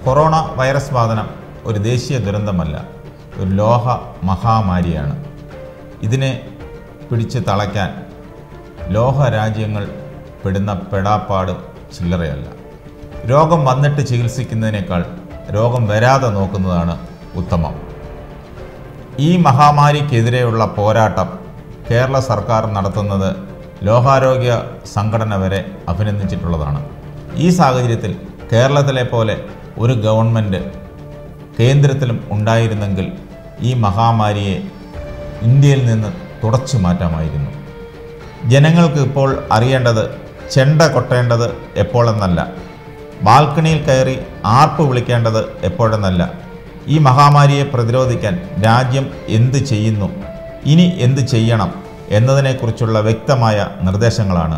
corona virus ബാധനം ഒരു ദേശീയ ദുരന്തമല്ല ഒരു ലോക മഹാമാരിയാണ് ഇതിനെ പിടിച്ച് തളയ്ക്കാൻ ലോക രാജ്യങ്ങൾ പെടുന്ന പെടാപ്പാട് ചില്ലറയല്ല രോഗം വന്നിട്ട് ചികിത്സിക്കുന്നതിനേക്കാൾ രോഗം വരാതെ നോക്കുന്നതാണ് ഉത്തമം ഈ മഹാമാരിക്കെതിരെയുള്ള പോരാട്ടം കേരള സർക്കാർ നടത്തുന്നത് ലോകാരോഗ്യ സംഘടന വരെ അഭിനന്ദിച്ചിട്ടുള്ളതാണ് ഈ സാഹചര്യത്തിൽ കേരളത്തിലെ പോലെ ഒരു ഗവൺമെൻറ് കേന്ദ്രത്തിലും ഉണ്ടായിരുന്നെങ്കിൽ ഈ മഹാമാരിയെ ഇന്ത്യയിൽ നിന്ന് തുടച്ചു മാറ്റാമായിരുന്നു ജനങ്ങൾക്ക് ഇപ്പോൾ അറിയേണ്ടത് ചെണ്ട കൊട്ടേണ്ടത് എപ്പോഴെന്നല്ല ബാൽക്കണിയിൽ കയറി ആർപ്പ് വിളിക്കേണ്ടത് എപ്പോഴെന്നല്ല ഈ മഹാമാരിയെ പ്രതിരോധിക്കാൻ രാജ്യം എന്ത് ചെയ്യുന്നു ഇനി എന്ത് ചെയ്യണം എന്നതിനെക്കുറിച്ചുള്ള വ്യക്തമായ നിർദ്ദേശങ്ങളാണ്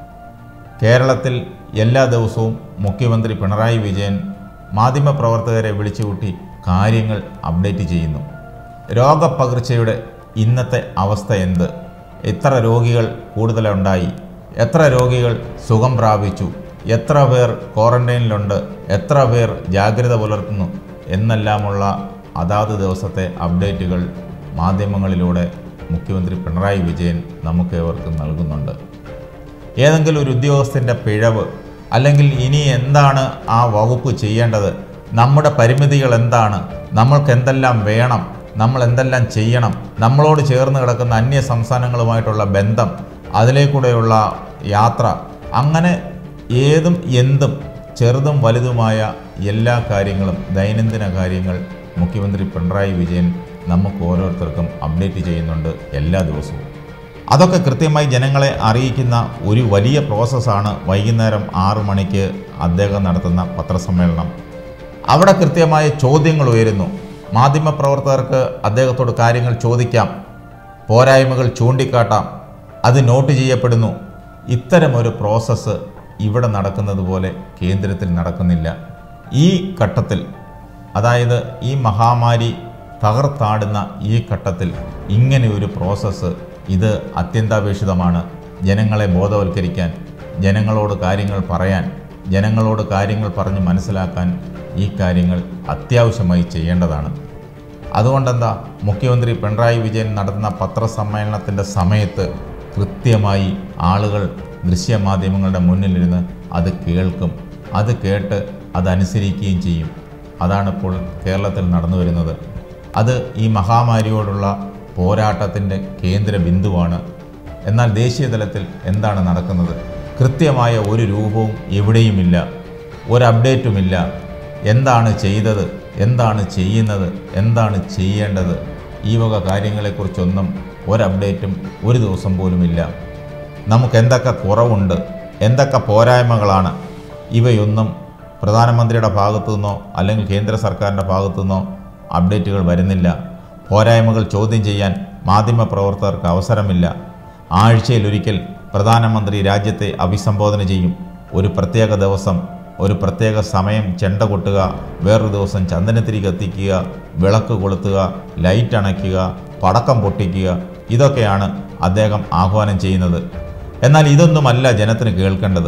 കേരളത്തിൽ എല്ലാ ദിവസവും മുഖ്യമന്ത്രി പിണറായി വിജയൻ മാധ്യമപ്രവർത്തകരെ വിളിച്ചുകൂട്ടി കാര്യങ്ങൾ അപ്ഡേറ്റ് ചെയ്യുന്നു രോഗപ്പകർച്ചയുടെ ഇന്നത്തെ അവസ്ഥ എന്ത് എത്ര രോഗികൾ കൂടുതലുണ്ടായി എത്ര രോഗികൾ സുഖം പ്രാപിച്ചു എത്ര പേർ ക്വാറന്റൈനിലുണ്ട് എത്ര പേർ ജാഗ്രത പുലർത്തുന്നു എന്നെല്ലാമുള്ള അതാത് ദിവസത്തെ അപ്ഡേറ്റുകൾ മാധ്യമങ്ങളിലൂടെ മുഖ്യമന്ത്രി പിണറായി വിജയൻ നമുക്കേവർക്കും നൽകുന്നുണ്ട് ഏതെങ്കിലും ഒരു ഉദ്യോഗസ്ഥൻ്റെ പിഴവ് അല്ലെങ്കിൽ ഇനി എന്താണ് ആ വകുപ്പ് ചെയ്യേണ്ടത് നമ്മുടെ പരിമിതികൾ എന്താണ് നമ്മൾക്ക് എന്തെല്ലാം വേണം നമ്മൾ എന്തെല്ലാം ചെയ്യണം നമ്മളോട് ചേർന്ന് കിടക്കുന്ന അന്യ സംസ്ഥാനങ്ങളുമായിട്ടുള്ള ബന്ധം അതിലേക്കൂടെയുള്ള യാത്ര അങ്ങനെ ഏതും എന്തും ചെറുതും വലുതുമായ എല്ലാ കാര്യങ്ങളും ദൈനംദിന കാര്യങ്ങൾ മുഖ്യമന്ത്രി പിണറായി വിജയൻ നമുക്ക് ഓരോരുത്തർക്കും അപ്ഡേറ്റ് ചെയ്യുന്നുണ്ട് എല്ലാ ദിവസവും അതൊക്കെ കൃത്യമായി ജനങ്ങളെ അറിയിക്കുന്ന ഒരു വലിയ പ്രോസസ്സാണ് വൈകുന്നേരം ആറു മണിക്ക് അദ്ദേഹം നടത്തുന്ന പത്രസമ്മേളനം അവിടെ കൃത്യമായ ചോദ്യങ്ങൾ ഉയരുന്നു മാധ്യമപ്രവർത്തകർക്ക് അദ്ദേഹത്തോട് കാര്യങ്ങൾ ചോദിക്കാം പോരായ്മകൾ ചൂണ്ടിക്കാട്ടാം അത് നോട്ട് ചെയ്യപ്പെടുന്നു ഇത്തരമൊരു പ്രോസസ്സ് ഇവിടെ നടക്കുന്നത് പോലെ കേന്ദ്രത്തിൽ നടക്കുന്നില്ല ഈ ഘട്ടത്തിൽ അതായത് ഈ മഹാമാരി തകർത്താടുന്ന ഈ ഘട്ടത്തിൽ ഇങ്ങനെ ഒരു പ്രോസസ്സ് ഇത് അത്യന്താപേക്ഷിതമാണ് ജനങ്ങളെ ബോധവൽക്കരിക്കാൻ ജനങ്ങളോട് കാര്യങ്ങൾ പറയാൻ ജനങ്ങളോട് കാര്യങ്ങൾ പറഞ്ഞ് മനസ്സിലാക്കാൻ ഈ കാര്യങ്ങൾ അത്യാവശ്യമായി ചെയ്യേണ്ടതാണ് അതുകൊണ്ടെന്താ മുഖ്യമന്ത്രി പിണറായി വിജയൻ നടത്തുന്ന പത്രസമ്മേളനത്തിൻ്റെ സമയത്ത് കൃത്യമായി ആളുകൾ ദൃശ്യമാധ്യമങ്ങളുടെ മുന്നിലിരുന്ന് അത് കേൾക്കും അത് കേട്ട് അതനുസരിക്കുകയും ചെയ്യും അതാണിപ്പോൾ കേരളത്തിൽ നടന്നു വരുന്നത് അത് ഈ മഹാമാരിയോടുള്ള പോരാട്ടത്തിൻ്റെ കേന്ദ്ര ബിന്ദുവാണ് എന്നാൽ ദേശീയ തലത്തിൽ എന്താണ് നടക്കുന്നത് കൃത്യമായ ഒരു രൂപവും എവിടെയുമില്ല ഒരു അപ്ഡേറ്റുമില്ല എന്താണ് ചെയ്തത് എന്താണ് ചെയ്യുന്നത് എന്താണ് ചെയ്യേണ്ടത് ഈ വക കാര്യങ്ങളെക്കുറിച്ചൊന്നും ഒരു അപ്ഡേറ്റും ഒരു ദിവസം പോലുമില്ല നമുക്ക് എന്തൊക്കെ കുറവുണ്ട് എന്തൊക്കെ പോരായ്മകളാണ് ഇവയൊന്നും പ്രധാനമന്ത്രിയുടെ ഭാഗത്തു നിന്നോ അല്ലെങ്കിൽ കേന്ദ്ര സർക്കാരിൻ്റെ ഭാഗത്തു നിന്നോ അപ്ഡേറ്റുകൾ വരുന്നില്ല പോരായ്മകൾ ചോദ്യം ചെയ്യാൻ മാധ്യമപ്രവർത്തകർക്ക് അവസരമില്ല ആഴ്ചയിലൊരിക്കൽ പ്രധാനമന്ത്രി രാജ്യത്തെ അഭിസംബോധന ചെയ്യും ഒരു പ്രത്യേക ദിവസം ഒരു പ്രത്യേക സമയം ചെണ്ട കൊട്ടുക വേറൊരു ദിവസം ചന്ദനത്തിരി കത്തിക്കുക വിളക്ക് കൊളുത്തുക ലൈറ്റ് അണയ്ക്കുക പടക്കം പൊട്ടിക്കുക ഇതൊക്കെയാണ് അദ്ദേഹം ആഹ്വാനം ചെയ്യുന്നത് എന്നാൽ ഇതൊന്നുമല്ല ജനത്തിന് കേൾക്കേണ്ടത്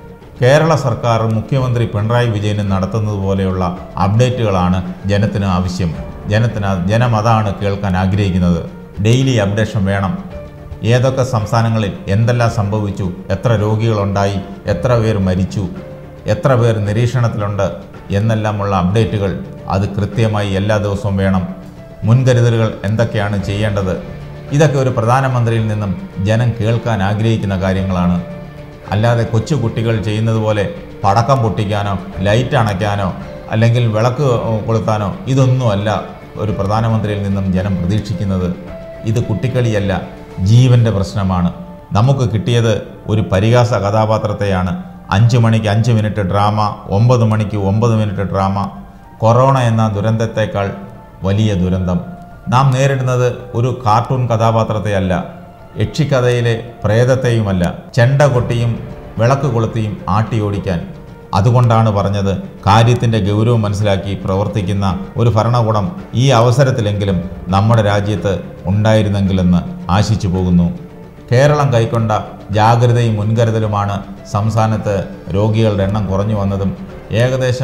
കേരള സർക്കാർ മുഖ്യമന്ത്രി പിണറായി വിജയനും നടത്തുന്നത് പോലെയുള്ള അപ്ഡേറ്റുകളാണ് ജനത്തിന് ആവശ്യം ജനത്തിന് ജനം അതാണ് കേൾക്കാൻ ആഗ്രഹിക്കുന്നത് ഡെയിലി അപ്ഡേഷൻ വേണം ഏതൊക്കെ സംസ്ഥാനങ്ങളിൽ എന്തെല്ലാം സംഭവിച്ചു എത്ര രോഗികളുണ്ടായി എത്ര പേർ മരിച്ചു എത്ര പേർ നിരീക്ഷണത്തിലുണ്ട് എന്നെല്ലാമുള്ള അപ്ഡേറ്റുകൾ അത് കൃത്യമായി എല്ലാ ദിവസവും വേണം മുൻകരുതലുകൾ എന്തൊക്കെയാണ് ചെയ്യേണ്ടത് ഇതൊക്കെ ഒരു പ്രധാനമന്ത്രിയിൽ നിന്നും ജനം കേൾക്കാൻ ആഗ്രഹിക്കുന്ന കാര്യങ്ങളാണ് അല്ലാതെ കൊച്ചു കുട്ടികൾ ചെയ്യുന്നത് പോലെ പടക്കം പൊട്ടിക്കാനോ ലൈറ്റ് അണയ്ക്കാനോ അല്ലെങ്കിൽ വിളക്ക് കൊളുത്താനോ ഇതൊന്നുമല്ല ഒരു പ്രധാനമന്ത്രിയിൽ നിന്നും ജനം പ്രതീക്ഷിക്കുന്നത് ഇത് കുട്ടിക്കളിയല്ല ജീവൻ്റെ പ്രശ്നമാണ് നമുക്ക് കിട്ടിയത് ഒരു പരിഹാസ കഥാപാത്രത്തെയാണ് അഞ്ച് മണിക്ക് അഞ്ച് മിനിറ്റ് ഡ്രാമ ഒമ്പത് മണിക്ക് ഒമ്പത് മിനിറ്റ് ഡ്രാമ കൊറോണ എന്ന ദുരന്തത്തെക്കാൾ വലിയ ദുരന്തം നാം നേരിടുന്നത് ഒരു കാർട്ടൂൺ കഥാപാത്രത്തെയല്ല യക്ഷിക്കഥയിലെ പ്രേതത്തെയുമല്ല ചെണ്ട കൊട്ടിയും വിളക്ക് കൊളുത്തിയും ആട്ടിയോടിക്കാൻ അതുകൊണ്ടാണ് പറഞ്ഞത് കാര്യത്തിൻ്റെ ഗൗരവം മനസ്സിലാക്കി പ്രവർത്തിക്കുന്ന ഒരു ഭരണകൂടം ഈ അവസരത്തിലെങ്കിലും നമ്മുടെ രാജ്യത്ത് ഉണ്ടായിരുന്നെങ്കിലെന്ന് ആശിച്ചു പോകുന്നു കേരളം കൈക്കൊണ്ട ജാഗ്രതയും മുൻകരുതലുമാണ് സംസ്ഥാനത്ത് രോഗികളുടെ എണ്ണം കുറഞ്ഞു വന്നതും ഏകദേശം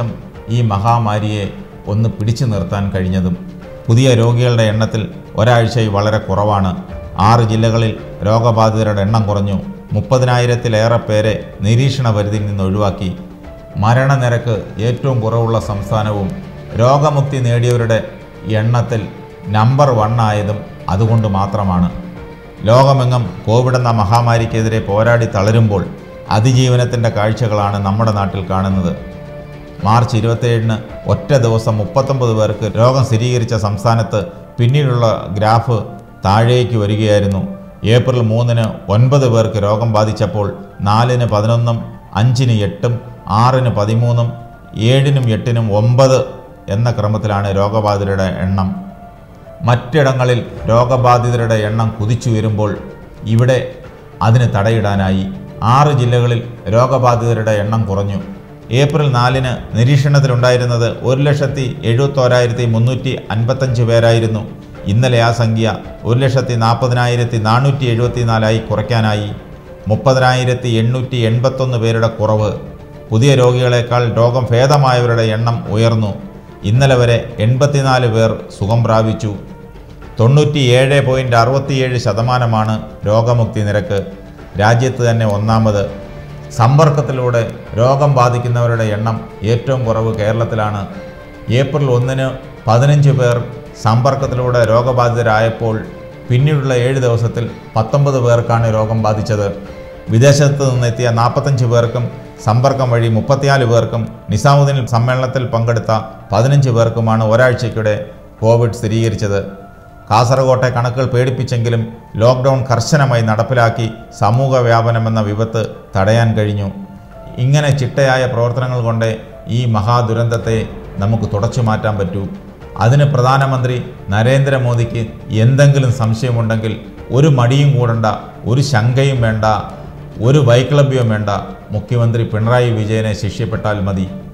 ഈ മഹാമാരിയെ ഒന്ന് പിടിച്ചു നിർത്താൻ കഴിഞ്ഞതും പുതിയ രോഗികളുടെ എണ്ണത്തിൽ ഒരാഴ്ചയിൽ വളരെ കുറവാണ് ആറ് ജില്ലകളിൽ രോഗബാധിതരുടെ എണ്ണം കുറഞ്ഞു മുപ്പതിനായിരത്തിലേറെ പേരെ നിരീക്ഷണ പരിധിയിൽ നിന്ന് ഒഴിവാക്കി മരണനിരക്ക് ഏറ്റവും കുറവുള്ള സംസ്ഥാനവും രോഗമുക്തി നേടിയവരുടെ എണ്ണത്തിൽ നമ്പർ വൺ ആയതും അതുകൊണ്ട് മാത്രമാണ് ലോകമെങ്ങും കോവിഡ് എന്ന മഹാമാരിക്കെതിരെ പോരാടി തളരുമ്പോൾ അതിജീവനത്തിൻ്റെ കാഴ്ചകളാണ് നമ്മുടെ നാട്ടിൽ കാണുന്നത് മാർച്ച് ഇരുപത്തേഴിന് ഒറ്റ ദിവസം മുപ്പത്തൊമ്പത് പേർക്ക് രോഗം സ്ഥിരീകരിച്ച സംസ്ഥാനത്ത് പിന്നീടുള്ള ഗ്രാഫ് താഴേക്ക് വരികയായിരുന്നു ഏപ്രിൽ മൂന്നിന് ഒൻപത് പേർക്ക് രോഗം ബാധിച്ചപ്പോൾ നാലിന് പതിനൊന്നും അഞ്ചിന് എട്ടും ആറിന് പതിമൂന്നും ഏഴിനും എട്ടിനും ഒമ്പത് എന്ന ക്രമത്തിലാണ് രോഗബാധിതരുടെ എണ്ണം മറ്റിടങ്ങളിൽ രോഗബാധിതരുടെ എണ്ണം കുതിച്ചു വരുമ്പോൾ ഇവിടെ അതിന് തടയിടാനായി ആറ് ജില്ലകളിൽ രോഗബാധിതരുടെ എണ്ണം കുറഞ്ഞു ഏപ്രിൽ നാലിന് നിരീക്ഷണത്തിലുണ്ടായിരുന്നത് ഒരു ലക്ഷത്തി എഴുപത്തോരായിരത്തി മുന്നൂറ്റി അൻപത്തഞ്ച് പേരായിരുന്നു ഇന്നലെ ആ സംഖ്യ ഒരു ലക്ഷത്തി നാൽപ്പതിനായിരത്തി നാനൂറ്റി എഴുപത്തിനാലായി കുറയ്ക്കാനായി മുപ്പതിനായിരത്തി എണ്ണൂറ്റി എൺപത്തൊന്ന് പേരുടെ കുറവ് പുതിയ രോഗികളെക്കാൾ രോഗം ഭേദമായവരുടെ എണ്ണം ഉയർന്നു ഇന്നലെ വരെ എൺപത്തിനാല് പേർ സുഖം പ്രാപിച്ചു തൊണ്ണൂറ്റിയേഴ് പോയിൻറ്റ് അറുപത്തിയേഴ് ശതമാനമാണ് രോഗമുക്തി നിരക്ക് രാജ്യത്ത് തന്നെ ഒന്നാമത് സമ്പർക്കത്തിലൂടെ രോഗം ബാധിക്കുന്നവരുടെ എണ്ണം ഏറ്റവും കുറവ് കേരളത്തിലാണ് ഏപ്രിൽ ഒന്നിന് പതിനഞ്ച് പേർ സമ്പർക്കത്തിലൂടെ രോഗബാധിതരായപ്പോൾ പിന്നീടുള്ള ഏഴ് ദിവസത്തിൽ പത്തൊമ്പത് പേർക്കാണ് രോഗം ബാധിച്ചത് വിദേശത്ത് നിന്നെത്തിയ നാൽപ്പത്തഞ്ച് പേർക്കും സമ്പർക്കം വഴി മുപ്പത്തിനാല് പേർക്കും നിസാമുദ്ദീൻ സമ്മേളനത്തിൽ പങ്കെടുത്ത പതിനഞ്ച് പേർക്കുമാണ് ഒരാഴ്ചയ്ക്കിടെ കോവിഡ് സ്ഥിരീകരിച്ചത് കാസർകോട്ടെ കണക്കുകൾ പേടിപ്പിച്ചെങ്കിലും ലോക്ക്ഡൗൺ കർശനമായി നടപ്പിലാക്കി സമൂഹ വ്യാപനമെന്ന വിപത്ത് തടയാൻ കഴിഞ്ഞു ഇങ്ങനെ ചിട്ടയായ പ്രവർത്തനങ്ങൾ കൊണ്ട് ഈ മഹാദുരന്തത്തെ നമുക്ക് തുടച്ചു മാറ്റാൻ പറ്റൂ അതിന് പ്രധാനമന്ത്രി നരേന്ദ്രമോദിക്ക് എന്തെങ്കിലും സംശയമുണ്ടെങ്കിൽ ഒരു മടിയും കൂടണ്ട ഒരു ശങ്കയും വേണ്ട ഒരു വൈക്ലഭ്യവും വേണ്ട മുഖ്യമന്ത്രി പിണറായി വിജയനെ ശിക്ഷ്യപ്പെട്ടാൽ മതി